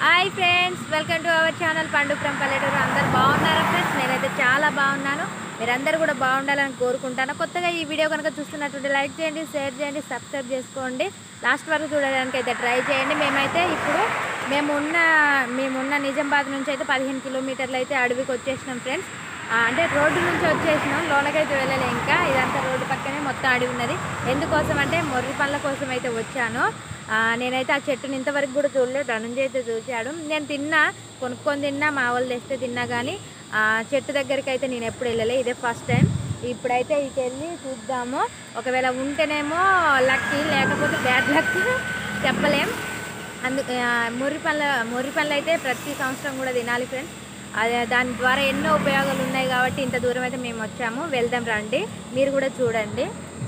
Hi friends welcome to our channel Pandu from పల్లెటూరు అందరు బాగున్నారా ఫ్రెండ్స్ నేనైతే చాలా బాగున్నాను మీరందరూ కూడా బాగుండాలని కోరుకుంటాను కొత్తగా ఈ వీడియో కనుక చూస్తున్నట్టుంటే లైక్ చేయండి షేర్ చేయండి సబ్స్క్రైబ్ చేసుకోండి లాస్ట్ వరకు చూడడానికి అయితే ట్రై చేయండి మేమైతే ఇప్పుడు మేము ఉన్న మేమున్న నిజామాబాద్ నుంచి అయితే పదిహేను కిలోమీటర్లు అయితే అడవికి వచ్చేసినాం ఫ్రెండ్స్ ఆ, అంటే రోడ్డు నుంచి వచ్చేసినాం లోనకైతే వెళ్ళలే ఇంకా ఇదంతా రోడ్డు పక్కనే మొత్తం అడవి ఉన్నది ఎందుకోసం అంటే మొర్రి పళ్ళ కోసం అయితే వచ్చాను ఆ, నేనైతే ఆ చెట్టుని ఇంతవరకు కూడా చూడలేదు ధనుంజయ్ అయితే చూశాడు నేను తిన్నా కొనుక్కొని తిన్నా మా వాళ్ళు తెస్తే తిన్నా కానీ ఆ చెట్టు దగ్గరికి అయితే నేను ఎప్పుడు వెళ్ళలే ఇదే ఫస్ట్ టైం ఇప్పుడైతే ఇక వెళ్ళి చూద్దాము ఒకవేళ ఉంటేనేమో లక్కీ లేకపోతే బ్యాడ్ లక్ చెప్పలేం అందు ఆ, ముర్రి పళ్ళ ముర్రి పళ్ళు అయితే ప్రతి సంవత్సరం కూడా తినాలి ఫ్రెండ్స్ అదే దాని ద్వారా ఎన్నో ఉపయోగాలు ఉన్నాయి కాబట్టి ఇంత దూరం అయితే మేము వచ్చాము వెళ్దాం రండి మీరు కూడా చూడండి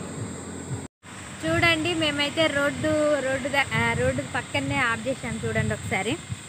చూడండి మేమైతే రోడ్డు రోడ్డు ద- ఆ, రోడ్డు పక్కనే ఆఫ్ చేసాం చూడండి ఒకసారి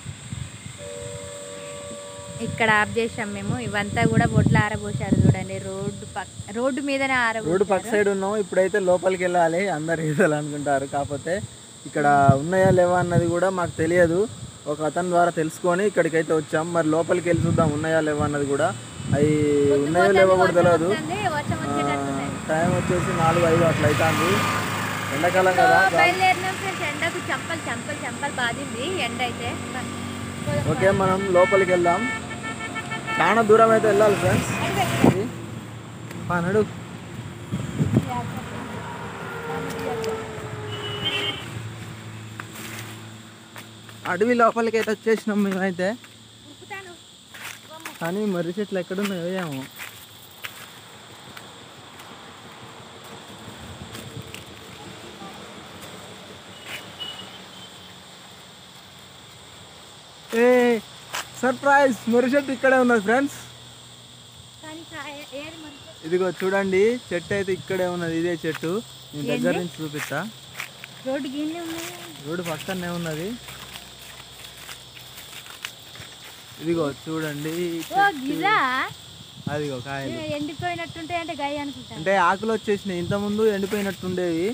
ఇక్కడ ఆఫ్ చేసాం మేము ఇవంతా కూడా బొడ్లు ఆరబోసారు చూడండి రోడ్డు పక్క రోడ్డు మీదనే రోడ్డు పక్క ఆరబోసారు సైడ్ ఉన్నాం ఇప్పుడైతే లోపలికి వెళ్ళాలి అందరు ఈదలు అనుకుంటారు కాకపోతే ఇక్కడ ఉన్నాయా లేవా అన్నది కూడా మాకు తెలియదు ఒక అతని ద్వారా తెలుసుకొని ఇక్కడికైతే వచ్చాం మరి లోపలికి వెళ్ళి చూద్దాం ఉన్నాయా లేవా అన్నది కూడా అవి ఉన్నాయో లేవో కూడా తెలియదు వస్తుంది, వర్షం వచ్చేటట్టున్నాయి టైం వచ్చేసి నాలుగు ఐదు అట్లా అవుతుంది ఎండాకాలం కదా సో బయలుదేరినాం ఫ్రెండ్స్ ఎండకు చంపలు చంపలు చంపలు బాధింది ఎండ అయితే ఓకే మనం లోపలికి వెళ్దాం చాలా దూరం అయితే వెళ్ళాలి ఫ్రెండ్స్ నడు అడవి లోపలికి అయితే వచ్చేసినాం మేమైతే ఉరుకుతాను. కానీ మర్రి చెట్లు ఎక్కడున్నాయో ఏమో ఏ సర్ప్రైజ్ మర్రి చెట్టు ఇక్కడే ఉన్నది ఫ్రెండ్స్ కానీ కాయ- ఏది మనకి? ఇదిగో చూడండి చెట్టు అయితే ఇక్కడే ఉన్నది ఇదే చెట్టు నేను దగ్గర నుంచి చూపిస్తా రోడ్డు గిన్నె ఉన్నాయి రోడ్డు పక్కనే ఉన్నది ఇదిగో చూడండి ఓ గిదా అదిగో కాయలు ఎండిపోయినట్టుంటాయి అంటే గాయ అనుకుంటా అంటే ఆకులు వచ్చేసినాయి ఇంతకుముందు ఎండిపోయినట్టుండేవి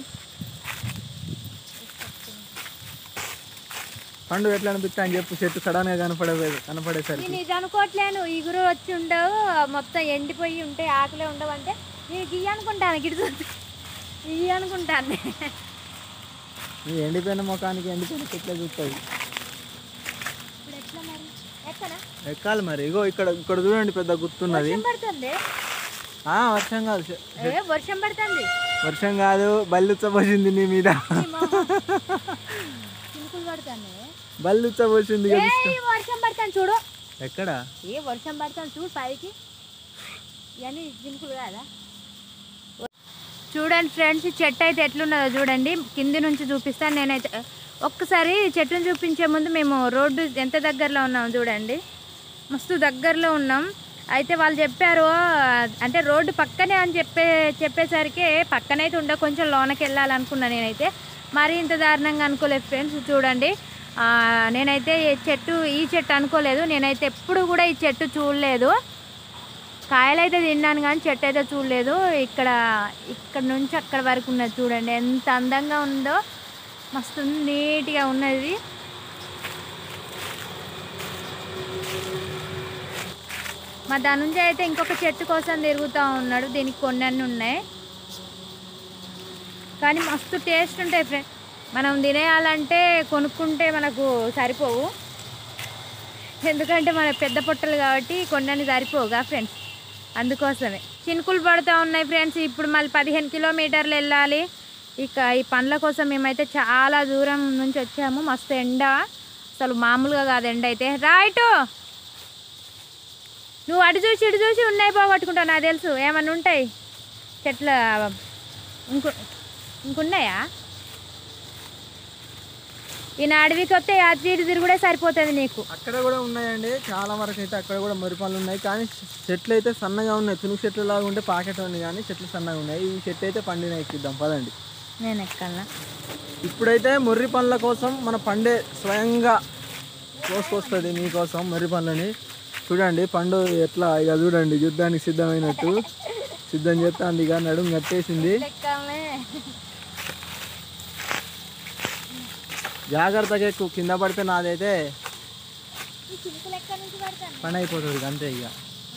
పండు ఎట్లా అనిపిస్తా అని చెప్పు చెట్టు సడన్ గా కనపడే కనపడేసరికి నేను ఇది అనుకోవట్లేను ఇగురు వచ్చి ఉండవు మొత్తం ఎండిపోయి ఉంటాయి ఆకులే ఉండవు అంటే నేను గియ్య అనుకుంటాను గిడి ఇవి అనుకుంటాను ఈ ఎండిపోయిన ముఖానికి ఎండిపోయిన చెట్లే చూస్తుంది ఇప్పుడు ఎట్లా మరి ఎక్కడ ఎక్కాలి మరి ఇగో ఇక్కడ ఇక్కడ చూడండి పెద్ద గుర్తున్నది వర్షం పడుతుంది ఆ వర్షం కాదు చె- ఏ వర్షం పడుతుంది వర్షం కాదు బల్లుచ్చబోసింది నీ మీద చినుకులు పడుతుంది బల్లుచ్చబోసింది ఏ ఈ వర్షం పడుతుంది చూడు ఎక్కడ ఏ వర్షం పడుతుంది చూడు పైకి ఇవన్నీ జింకులు కాదా చూడండి ఫ్రెండ్స్ ఈ చెట్టు అయితే ఎట్లున్నదో చూడండి కింది నుంచి చూపిస్తాను నేనైతే ఒక్కసారి చెట్టును చూపించే ముందు మేము రోడ్డు ఎంత దగ్గరలో ఉన్నాం చూడండి మస్తు దగ్గరలో ఉన్నాం అయితే వాళ్ళు చెప్పారు అంటే రోడ్డు పక్కనే అని చెప్పే చెప్పేసరికి పక్కనైతే ఉండ కొంచెం లోనకి వెళ్ళాలనుకున్నా నేనైతే మరి ఇంత దారుణంగా అనుకోలేదు ఫ్రెండ్స్ చూడండి ఆ, నేనైతే ఈ చెట్టు ఈ చెట్టు అనుకోలేదు నేనైతే ఎప్పుడు కూడా ఈ చెట్టు చూడలేదు కాయలు అయితే తిన్నాను కానీ చెట్టు అయితే చూడలేదు ఇక్కడ ఇక్కడ నుంచి అక్కడ వరకు ఉన్నది చూడండి ఎంత అందంగా ఉందో మస్తు నీట్గా ఉన్నది మా ధనుంజయ అయితే ఇంకొక చెట్టు కోసం తిరుగుతూ ఉన్నాడు దీనికి కొన్ని అన్ని ఉన్నాయి కానీ మస్తు టేస్ట్ ఉంటాయి ఫ్రెండ్ మనం తినేయాలంటే కొనుక్కుంటే మనకు సరిపోవు ఎందుకంటే మన పెద్ద పొట్టలు కాబట్టి కొన్ని సరిపోవుగా ఫ్రెండ్స్ అందుకోసమే చినుకులు పడుతూ ఉన్నాయి ఫ్రెండ్స్ ఇప్పుడు మళ్ళీ పదిహేను కిలోమీటర్లు వెళ్ళాలి ఇక ఈ పండ్ల కోసం మేమైతే చాలా దూరం నుంచి వచ్చాము మస్తు ఎండ అసలు మామూలుగా కాదు ఎండ అయితే రైటు నువ్వు అటు చూసి ఇటు చూసి ఉన్నాయి పోగొట్టుకుంటావు నాకు తెలుసు ఏమన్నా ఉంటాయి చెట్ల ఇంకో ఇంకున్నాయా ఈయన అడవికి వస్తే అటు ఇటు తిరుగుడే సరిపోతుంది నీకు అక్కడ కూడా ఉన్నాయండి చాలా వరకు అయితే అక్కడ కూడా మర్రి పళ్ళు ఉన్నాయి కానీ చెట్లు అయితే సన్నగా ఉన్నాయి తునుగు చెట్లు లాగా ఉంటే పాకెట్ ఉంది కానీ చెట్లు సన్నగా ఉన్నాయి ఈ చెట్టు అయితే పండిన ఎక్కిద్దాం పదండి నేను ఎక్కల్లా ఇప్పుడైతే మొర్రి పండ్ల కోసం మన పండే స్వయంగా కోసుకొస్తుంది మీకోసం మొర్రి పండ్లని చూడండి పండు ఎట్లా ఇక చూడండి యుద్ధానికి సిద్ధమైనట్టు సిద్ధం చేస్తాంది ఇక నడుము కట్టేసింది ఎక్కాలే జాగ్రత్తగా ఎక్కువ కింద పడితే నాదైతే ఈ చిలుకలు ఎక్కడి నుంచి పడతాను పని అయిపోతుంది ఇక అంతే ఇక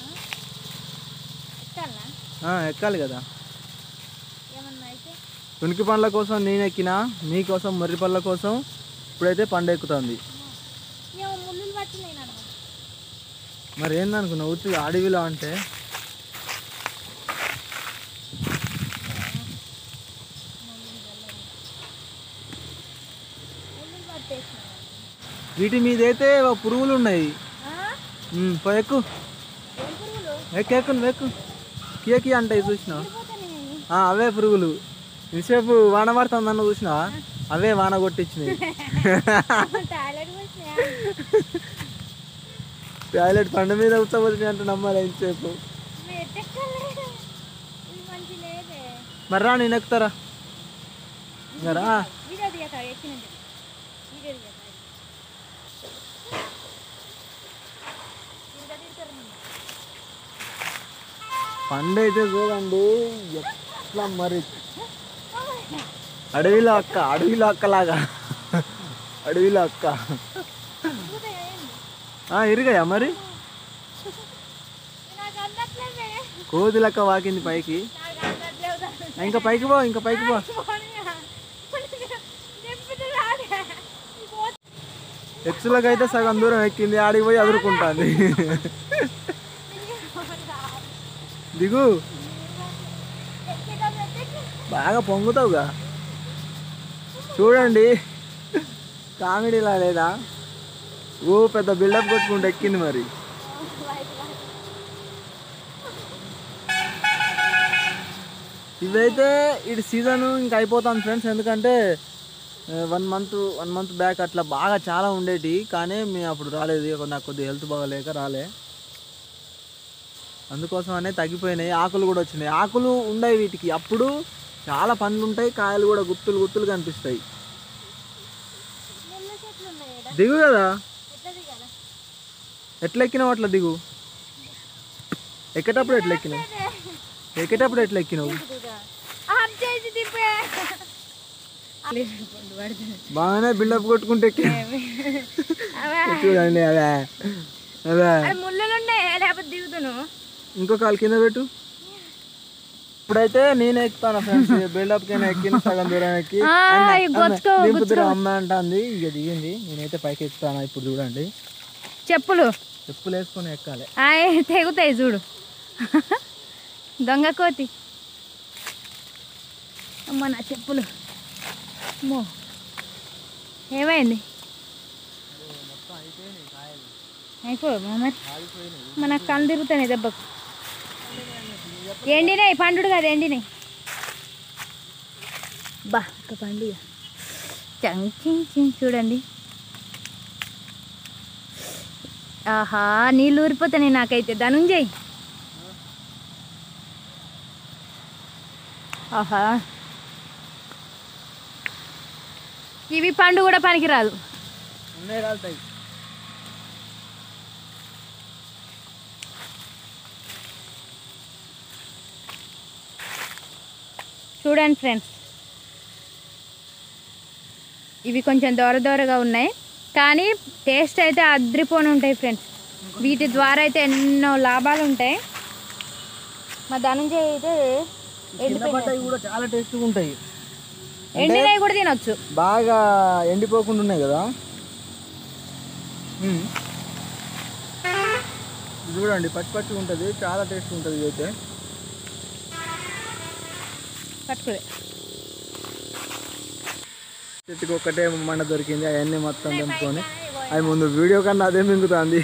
ఎక్కాలనా ఆ, ఎక్కాలి కదా ఏమన్నా అయితే తునికి పండ్ల కోసం నేను ఎక్కినా మీకోసం మర్రి పళ్ళ కోసం ఇప్పుడైతే పండు ఎక్కుతుంది ఏమో ముళ్ళులు పట్టినాయి నన్ను మరి ఏందనుకున్నావు ఉత్తి అడవిలో అంటే ముళ్ళులు పట్టేసినాయి వీటి మీద అయితే పురుగులు ఉన్నాయి ఉమ్, పో ఎక్కు ఏం పురుగులు ఎక్కు ఎక్కు నువ్వు ఎక్కు కేకి అంటాయి చూసినావు పోతానే ఆ, అవే పురుగులు ఇంతసేపు వాన పడుతుందన్న చూసినావా అవే వాన కొట్టించినాయి టాయిలెట్ పోసినాయా టాయిలెట్ పండు మీద ఉత్తపోతుంది అంటే నమ్మాలి ఇంతసేపు మీరు ఎట్టెక్కలే ఇది మంచి లేదే మరి రా నేను ఎక్కుతారా ఇంకా రా వీడియో దిగక ఎక్కినండి వీడియో దిగక ఇంకా తీస్తారు నిన్ను. పండు అయితే చూడండి ఎట్లా మరి అడవిలో అక్క అడవిలో అక్కలాగా అడవిలో అక్క ఊరుతాయా ఏంది? ఆ, ఇరిగాయా మరి నాకు అందట్లేదే కోతి లెక్క వాకింది పైకి నాకు అందట్లేదు ఇంకా పైకి పో ఇంకా పైకి పో చెప్పుతూ రాడే ఎక్స్లకు అయితే సగం దూరం ఎక్కింది ఆడికి పోయి అదురుకుంటుంది దిగు బాగా పొంగుతావుగా చూడండి కామెడీలా లేదా ఓ పెద్ద బిల్డప్ కొట్టుకుంటూ ఎక్కింది మరి ఇవైతే ఇటు సీజన్ ఇంకా అయిపోతాను ఫ్రెండ్స్ ఎందుకంటే one month one month back అట్లా బాగా చాలా ఉండేటి కానీ మేము అప్పుడు రాలేదు ఇక నాకు కొద్దిగా హెల్త్ బాగాలేక రాలే అందుకోసం అనే తగ్గిపోయినాయి ఆకులు కూడా వచ్చినాయి ఆకులు ఉండవు వీటికి అప్పుడు చాలా పండ్లు ఉంటాయి కాయలు కూడా గుత్తులు గుత్తులు కనిపిస్తాయి ముళ్ళ చెట్లు ఉన్నాయి ఈడ. దిగు కదా ఎట్లా దిగాల ఎట్లా ఎక్కినావు అట్లా దిగు ఎక్కేటప్పుడు ఎట్లా ఎక్కినావు ఎక్కేటప్పుడు ఎట్లా ఎక్కినావు ఆఫ్ చేసి తిప్పే బాగానే బిల్డప్ కొట్టుకుంటే ఎక్కి చూడండి అదే అదే అరే ముళ్ళలు ఉన్నాయి లేకపోతే దిగుతును ఇంకో కాలు కింద పెట్టు ఇప్పుడైతే నేను ఎక్కుతాను ఫ్రెండ్స్ బిల్డప్ కైనా ఎక్కిన సగం దూరం ఎక్కి ఆ, అన్న, ఈ అన్న, గొచ్చుకో, దింపుతురా అమ్మ అంటుంది ఇక దిగింది నేనైతే పైకి ఎక్కుతాను ఇప్పుడు చూడండి చెప్పులు చెప్పులు వేసుకొని ఎక్కాలి ఆయ్ తెగుతాయి చూడు దొంగ కోతి అమ్మ నా చెప్పులు అమ్మో ఏమైంది అయిపోయి మరి మన కళ్ళు తిరుగుతాయి దెబ్బకు ఎండినాయి పండుడు కదా ఎండినాయి బా ఒక పండు ఇక. చంగ్ చింగ్ చింగ్ చూడండి ఆహా నీళ్ళు ఊరిపోతాయి నాకైతే ధనుంజయ్ ఆహా ఇవి పండు కూడా పనికిరాదు ఉన్నాయి రాలుతాయి చూడండి ఫ్రెండ్స్ ఇవి కొంచెం దూర దూరగా ఉన్నాయి కానీ టేస్ట్ అయితే అద్రిపోని ఉంటాయి ఫ్రెండ్స్ వీటి ద్వారా అయితే ఎన్నో లాభాలు ఉంటాయి మా ధనుంజయ్ అయితే కింద ఎండిపోయినాయి పడ్డవి కూడా చాలా టేస్ట్గా ఉంటాయి ఎండినవి కూడా తినొచ్చు బాగా ఎండిపోకుండా ఉన్నాయి కదా మ్మ్. ఇది చూడండి పచ్చి పచ్చిగా ఉంటుంది చాలా టేస్ట్ ఉంటుంది ఇది అయితే పట్టుకులే చెట్టుకి ఒక్కటే మండ దొరికింది అవన్నీ మొత్తం తెంపుకొని అది ముందు వీడియో కన్నా అదే మింగుతుంది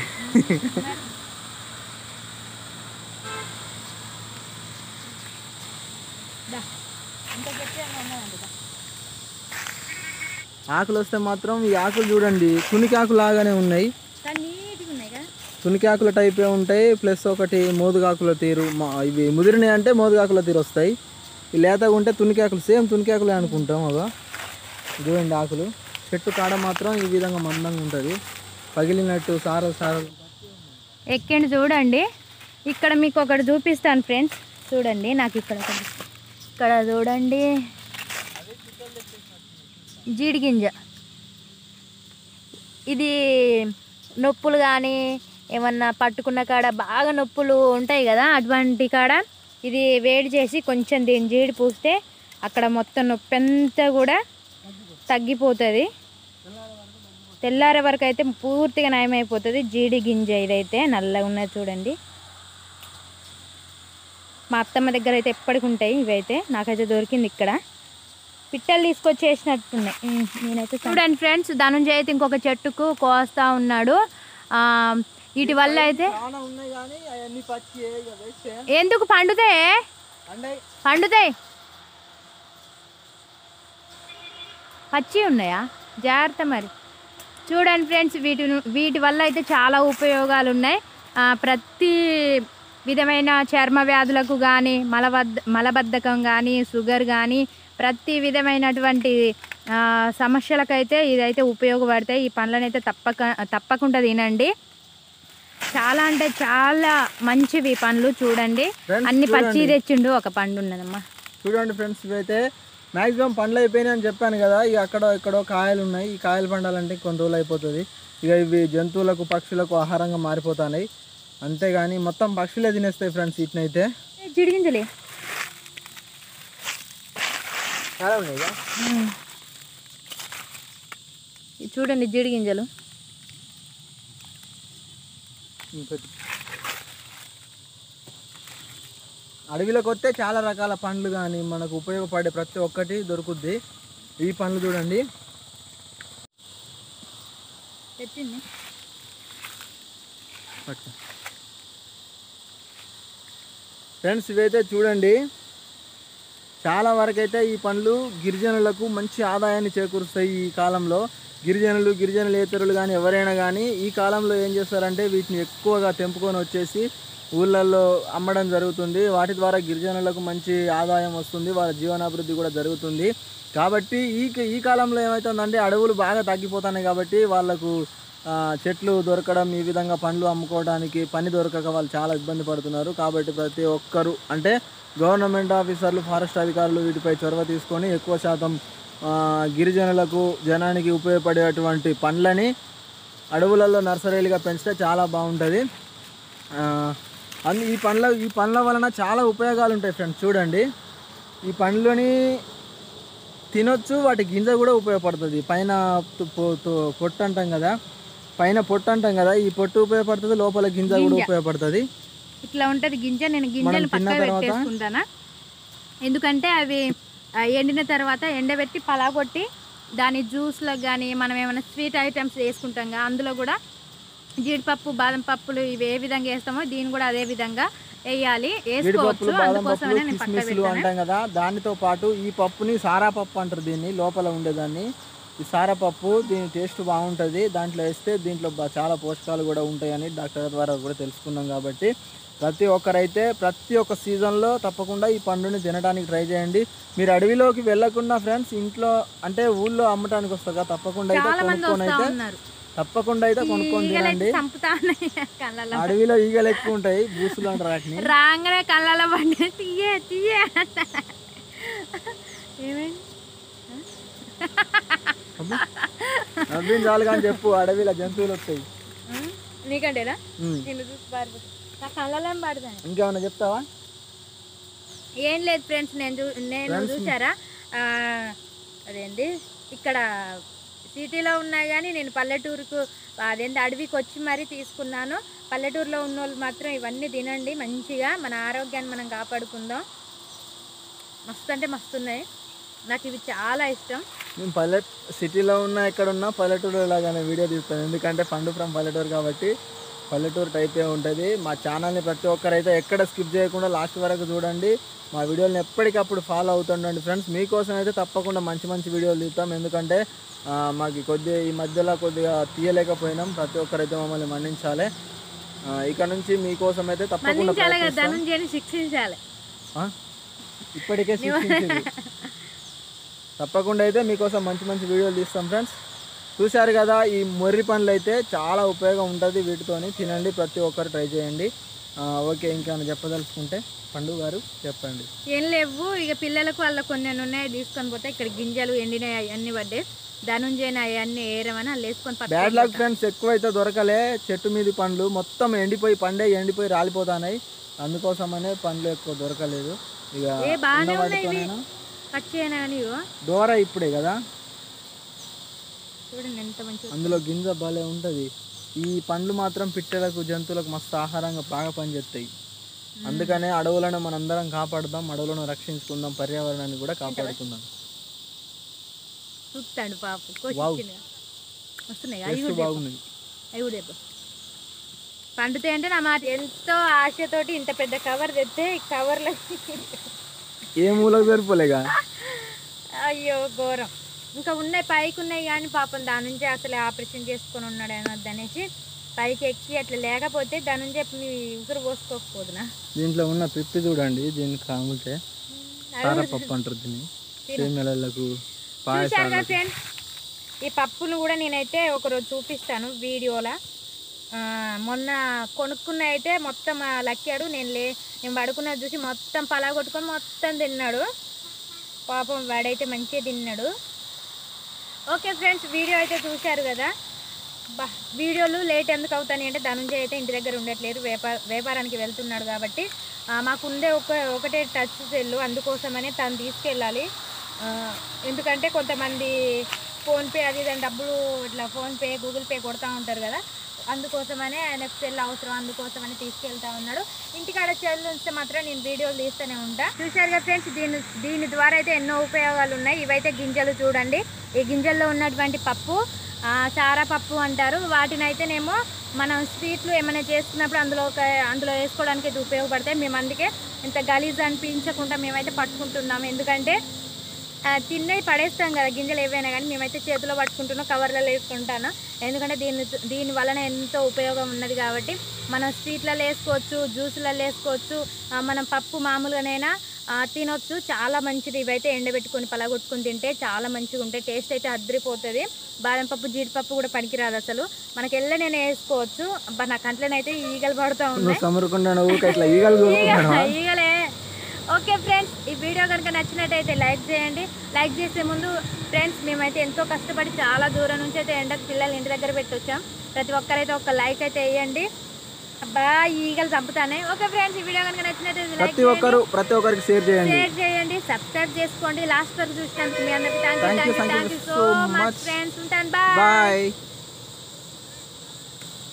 ఆకులు వస్తే మాత్రం ఈ ఆకులు చూడండి తునికి ఆకు లాగానే ఉన్నాయి కానీ నీట్గా ఉన్నాయి కదా తునికి ఆకుల టైపే ఉంటాయి ప్లస్ ఒకటి మోదుగాకుల తీరు మా- ఇవి ముదిరినాయి అంటే మోదుగాకుల తీరు వస్తాయి ఈ లేతగా ఉంటే తునికి ఆకులు సేమ్ తునికి ఆకులే అనుకుంటాం అగా చూడండి ఆకులు చెట్టు కాడ మాత్రం ఈ విధంగా మందంగా ఉంటుంది పగిలినట్టు సార సార ఎక్కండి చూడండి ఇక్కడ మీకు ఒకటి చూపిస్తాను ఫ్రెండ్స్ చూడండి నాకు ఇక్కడ ఒకటి ఇక్కడ చూడండి జీడి గింజ ఇది నొప్పులు కానీ ఏమన్నా పట్టుకున్న కాడ బాగా నొప్పులు ఉంటాయి కదా అటువంటి కాడ ఇది వేడి చేసి కొంచెం దీన్ని జీడి పూస్తే అక్కడ మొత్తం నొప్పి అంతా కూడా తగ్గిపోతుంది తెల్లారే వరకు అయితే పూర్తిగా నయమైపోతుంది జీడి గింజ ఇదైతే నల్లగా ఉన్నది చూడండి మా అత్తమ్మ దగ్గర అయితే ఎప్పటికి ఉంటాయి ఇవైతే నాకైతే దొరికింది ఇక్కడ పిట్టలు తీసుకొచ్చి వేసినట్టున్నాయి ఉమ్, నేనైతే చూడండి ఫ్రెండ్స్ ధనుంజయ్ అయితే ఇంకొక చెట్టుకు కోస్తా ఉన్నాడు ఆ, వీటి వల్ల అయితే చాలా ఉన్నాయి కానీ అవన్నీ పచ్చి ఇక వేస్ట్ ఎందుకు పండుతాయి అంటే పండుతాయి పచ్చి ఉన్నాయా జాగ్రత్త మరి చూడండి ఫ్రెండ్స్ వీటి ను- వీటి వల్ల అయితే చాలా ఉపయోగాలు ఉన్నాయి ఆ, ప్రతి విధమైన చర్మ వ్యాధులకు కానీ మలబద్ధ మలబద్ధకం కానీ షుగర్ కానీ ప్రతి విధమైనటువంటి ఆ, సమస్యలకైతే ఇదైతే ఉపయోగపడతాయి ఈ పండ్లను అయితే తప్పక తప్పకుండా తినండి చాలా అంటే చాలా మంచివి ఈ పండ్లు చూడండి Friends, అన్ని పచ్చి చూడండి. తెచ్చిండు ఒక పండు ఉన్నదమ్మా చూడండి ఫ్రెండ్స్ ఇవైతే మ్యాక్సిమం పండ్లు అయిపోయినాయి అని చెప్పాను కదా ఇక అక్కడ ఎక్కడో కాయలు ఉన్నాయి ఈ కాయలు పండాలంటే కొన్ని రోజులు అయిపోతుంది ఇక ఇవి జంతువులకు పక్షులకు ఆహారంగా మారిపోతున్నాయి అంతేగాని మొత్తం పక్షులే తినేస్తాయి ఫ్రెండ్స్ వీటినైతే జిడిగింజలే చాలా ఉన్నాయి ఇక. ఇది చూడండి జీడి గింజలు ఇంకొద్ది. అడవిలోకి వస్తే చాలా రకాల పండ్లు కానీ మనకు ఉపయోగపడే ప్రతి ఒక్కటి దొరుకుద్ది ఈ పండ్లు చూడండి పెట్టింది ఫ్రెండ్స్ ఇవైతే చూడండి చాలా వరకు అయితే ఈ పండ్లు గిరిజనులకు మంచి ఆదాయాన్ని చేకూరుస్తాయి ఈ కాలంలో గిరిజనులు గిరిజనులేతరులు కానీ ఎవరైనా కానీ ఈ కాలంలో ఏం చేస్తారంటే వీటిని ఎక్కువగా తెంపుకొని వచ్చేసి ఊళ్ళల్లో అమ్మడం జరుగుతుంది వాటి ద్వారా గిరిజనులకు మంచి ఆదాయం వస్తుంది వాళ్ళ జీవనాభివృద్ధి కూడా జరుగుతుంది కాబట్టి ఈ ఈ కాలంలో ఏమవుతుందంటే అడవులు బాగా తగ్గిపోతున్నాయి కాబట్టి వాళ్ళకు ఆ, చెట్లు దొరకడం ఈ విధంగా పండ్లు అమ్ముకోవడానికి పని దొరకక వాళ్ళు చాలా ఇబ్బంది పడుతున్నారు కాబట్టి ప్రతి ఒక్కరు అంటే గవర్నమెంట్ ఆఫీసర్లు ఫారెస్ట్ అధికారులు వీటిపై చొరవ తీసుకొని ఎక్కువ శాతం ఆ, గిరిజనులకు జనానికి ఉపయోగపడేటువంటి పండ్లని అడవులలో నర్సరీలుగా పెంచితే చాలా బాగుంటుంది ఆ, అందు ఈ పండ్ల ఈ పండ్ల వలన చాలా ఉపయోగాలు ఉంటాయి ఫ్రెండ్స్ చూడండి ఈ పండ్లని తినొచ్చు వాటి గింజ కూడా ఉపయోగపడుతుంది పైన తు- పొ- తు- పొట్టు అంటాం కదా పైన పొట్టు అంటాం కదా ఈ పొట్టు ఉపయోగపడుతుంది లోపల గింజ కూడా గింజ. ఉపయోగపడుతుంది ఇట్లా ఉంటది గింజ నేను గింజలు మనం తిన్న పక్కన తర్వాత? పెట్టేసుకుంటానా ఎందుకంటే అవి ఆ, ఎండిన తర్వాత ఎండబెట్టి పలాగొట్టి దాని జ్యూస్లకు కానీ మనం ఏమైనా స్వీట్ ఐటమ్స్ వేసుకుంటాం కదా అందులో కూడా జీడిపప్పు బాదం పప్పులు ఇవి ఏ విధంగా వేస్తామో దీన్ని కూడా అదే విధంగా వేయాలి వేసుకోవచ్చు జీడిపప్పులు బాదం పప్పులు అందుకోసమనే నేను పక్క కిస్మిస్లు పెట్టాను అంటాం కదా దానితో పాటు ఈ పప్పుని సారా పప్పు అంటారు దీన్ని లోపల ఉండేదాన్ని ఈ సారా పప్పు దీని టేస్ట్ బాగుంటుంది దాంట్లో వేస్తే దీంట్లో బా- చాలా పోషకాలు కూడా ఉంటాయని డాక్టర్ ద్వారా కూడా తెలుసుకున్నాం కాబట్టి ప్రతి ఒక్కరైతే ప్రతి ఒక్క సీజన్లో తప్పకుండా ఈ పండుని తినడానికి ట్రై చేయండి మీరు అడవిలోకి వెళ్ళకుండా ఫ్రెండ్స్ ఇంట్లో అంటే ఊళ్ళో అమ్మటానికి వస్తాగా తప్పకుండా అయితే చాలా మంది కొనుక్కొని వస్తా అయితే ఉన్నారు తప్పకుండా అయితే కొనుక్కొని ఈగలైతే తినండి చంపుతా ఉన్నాయి కళ్ళలో అడవిలో ఈగలు ఎక్కువ ఉంటాయి బూసులు అంటారు వాటిని రాగానే కళ్ళలో పడి తీయే తీయే అంట. ఏమైంది నవ్వింది చాలు కానీ చెప్పు అడవిలో జంతువులు వస్తాయి ఉమ్, నీకంటేనా ఉమ్. నిన్ను చూసి పారిపోతా నా కళ్ళలో ఏం పడతాను ఇంకేమైనా చెప్తావా ఏం లేదు ఫ్రెండ్స్ నేను చూ నేను Friends, చూసారా ఆ, అదేంటి ఇక్కడ సిటీలో ఉన్నా కానీ నేను పల్లెటూరుకు అదేంటి అడవికి వచ్చి మరీ తీసుకున్నాను పల్లెటూరులో ఉన్న వాళ్ళు మాత్రం ఇవన్నీ తినండి మంచిగా మన ఆరోగ్యాన్ని మనం కాపాడుకుందాం మస్తు అంటే మస్తు ఉన్నాయి నాకు ఇవి చాలా ఇష్టం మేము పల్లె సిటీలో ఉన్నా ఎక్కడ ఉన్నా పల్లెటూరు లాగానే వీడియో తీస్తాను ఎందుకంటే పండు ఫ్రమ్ పల్లెటూరు కాబట్టి పల్లెటూరు టైపే ఉంటుంది మా ఛానల్ని ప్రతి ఒక్కరైతే ఎక్కడ స్కిప్ చేయకుండా లాస్ట్ వరకు చూడండి మా వీడియోని ఎప్పటికప్పుడు ఫాలో అవుతుండండి ఫ్రెండ్స్ మీకోసం అయితే తప్పకుండా మంచి మంచి వీడియోలు తీస్తాం ఎందుకంటే ఆ, మాకు కొద్దిగా ఈ మధ్యలో కొద్దిగా తీయలేకపోయినాం ప్రతి ఒక్కరైతే మమ్మల్ని మన్నించాలి ఆ, ఇక నుంచి మీకోసం అయితే తప్పకుండా మన్నించాలి కదా ప్రయత్నిస్తాం. ధనుంజయని శిక్షించాలి ఆ? ఇప్పటికే శిక్షించింది తప్పకుండా అయితే మీకోసం మంచి మంచి వీడియోలు తీస్తాం ఫ్రెండ్స్ చూశారు కదా ఈ మొర్రి పండ్లు అయితే చాలా ఉపయోగం ఉంటుంది వీటితోని తినండి ప్రతి ఒక్కరు ట్రై చేయండి ఆ, ఓకే ఇంకా చెప్పదలుచుకుంటే పండుగ గారు చెప్పండి ఏం లేవు ఇక పిల్లలకు వాళ్ళ కొన్ని ఉన్నాయి తీసుకొని పోతే ఇక్కడ గింజలు ఎండినాయి అవన్నీ పడ్డాయి ధనుంజయన అవన్నీ ఏరమని వాళ్ళు వేసుకొని బ్యాడ్ పట్టుకొని లక్ ఫ్రెండ్స్ ఎక్కువైతే దొరకలే చెట్టు మీది పండ్లు మొత్తం ఎండిపోయి పండే ఎండిపోయి రాలిపోతాయి అందుకోసమనే పండ్లు ఎక్కువ దొరకలేదు ఇక ఏ బాగానే ఉన్న ఉన్నాయి ఇవి వాటితోనేనా? పచ్చి అయినా కానీ ఇగో దూర ఇప్పుడే కదా చూడండి ఎంత మంచిగా అందులో గింజ భలే ఉంటుంది ఈ పండ్లు మాత్రం పిట్టలకు జంతువులకు మస్తు ఆహారంగా బాగా పనిచేస్తాయి అందుకనే అడవులను మనందరం కాపాడుదాం అడవులను రక్షించుకుందాం పర్యావరణాన్ని కూడా కాపాడుకుందాం చూస్తాడు పాప కోసిచ్చిండు వస్తున్నాయి అవి టేస్ట్ కూడా బాగున్నాయి అవి కూడా చెప్పు పండుతాయి అంటే నా మాట ఎంతో ఆశతోటి ఇంత పెద్ద కవర్ తెస్తే ఈ కవర్లో ఏ మూలకు సరిపోలేగా అయ్యో ఘోరం ఇంకా ఉన్నాయి పైకి ఉన్నాయి కానీ పాపం దాని నుంచి అసలు ఆపరేషన్ చేసుకొని ఉన్నాడు అనొద్దు అనేసి పైకి ఎక్కి అట్లా లేకపోతే దాని నుంచి మీ ఉసురు పోసుకోకపోదునా దీంట్లో ఉన్న పిప్పి చూడండి దీన్ని కాముతే కారపప్పు అంటారు దీన్ని సేమెలకు చూశారు కదా పాయసాలు ఫ్రెండ్స్ ఈ పప్పులు కూడా నేనైతే ఒకరోజు చూపిస్తాను వీడియోలో ఆ, మొన్న కొనుక్కున్న అయితే మొత్తం ఆ లక్కాడు నేను లే నేను పడుకున్నది చూసి మొత్తం పలాగొట్టుకొని మొత్తం తిన్నాడు పాపం వాడైతే మంచిగా తిన్నాడు ఓకే ఫ్రెండ్స్ వీడియో అయితే చూశారు కదా బా వీడియోలు లేట్ ఎందుకు అవుతాయి అంటే ధనుంజయ్ అయితే ఇంటి దగ్గర ఉండట్లేదు వ్యాపార వ్యాపారానికి వెళ్తున్నాడు కాబట్టి ఆ, మాకు ఉండే ఒక ఒకటే టచ్ సెల్ అందుకోసమనే తను తీసుకెళ్ళాలి ఆ, ఎందుకంటే కొంతమంది ఫోన్పే అది ఇది అని డబ్బులు ఇట్లా ఫోన్పే గూగుల్ పే కొడతా ఉంటారు కదా అందుకోసమనే ఆయనకు సెల్ అవసరం అందుకోసమని తీసుకెళ్తా ఉన్నాడు ఇంటికాడ సెల్ ఉంచితే మాత్రం నేను వీడియోలు తీస్తూనే ఉంటా చూశారు కదా ఫ్రెండ్స్ దీని దీని ద్వారా అయితే ఎన్నో ఉపయోగాలు ఉన్నాయి ఇవైతే గింజలు చూడండి ఈ గింజల్లో ఉన్నటువంటి పప్పు ఆ, సారా పప్పు అంటారు వాటిని అయితేనేమో మనం స్వీట్లు ఏమైనా చేసుకున్నప్పుడు అందులో ఒక అందులో వేసుకోవడానికి ఇది ఉపయోగపడతాయి మేము అందుకే ఇంత గలీజ్ అనిపించకుండా మేమైతే పట్టుకుంటున్నాము ఎందుకంటే ఆ, తిన్నవి పడేస్తాం కదా గింజలు ఏవైనా కానీ మేమైతే చేతిలో పట్టుకుంటున్నాం కవర్లలో వేసుకుంటాను ఎందుకంటే దీని దీని వలన ఎంతో ఉపయోగం ఉన్నది కాబట్టి మనం స్వీట్లలో వేసుకోవచ్చు జ్యూస్లలో వేసుకోవచ్చు ఆ, మనం పప్పు మామూలుగానైనా ఆ, తినొచ్చు చాలా మంచిది ఇవైతే ఎండబెట్టుకొని పలగొట్టుకొని తింటే చాలా మంచిగా ఉంటాయి టేస్ట్ అయితే అద్దరిపోతుంది బాదం పప్పు జీడిపప్పు కూడా పనికిరాదు అసలు మనకి ఎల్ల నేను వేసుకోవచ్చు అబ్బా నా కంట్లోనైతే ఈగలు పడుతూ ఉన్నాయి నువ్వు సమరుకుండా ఊక ఇట్లా ఈగలు కోరుకున్నావా? ఈగలే ఓకే ఫ్రెండ్స్ ఈ వీడియో కనుక నచ్చినట్టయితే లైక్ చేయండి లైక్ చేసే ముందు ఫ్రెండ్స్ మేమైతే ఎంతో కష్టపడి చాలా దూరం నుంచి అయితే ఎండకు పిల్లలు ఇంటి దగ్గర పెట్టొచ్చాం ప్రతి ఒక్కరైతే ఒక లైక్ అయితే వేయండి అబ్బా ఈ ఈగలు చంపుతానే ఓకే ఫ్రెండ్స్ ఈ వీడియో కనుక నచ్చినట్టయితే లైక్ ప్రతి ఒక్కరు ప్రతి ఒక్కరికి షేర్ చేయండి షేర్ చేయండి సబ్స్క్రైబ్ చేసుకోండి లాస్ట్ వరకు చూసినందుకు మీ అందరికీ thank you Thank you, thank you thank you thank you so so much much. Friends ఉంటాను బాయ్ బాయ్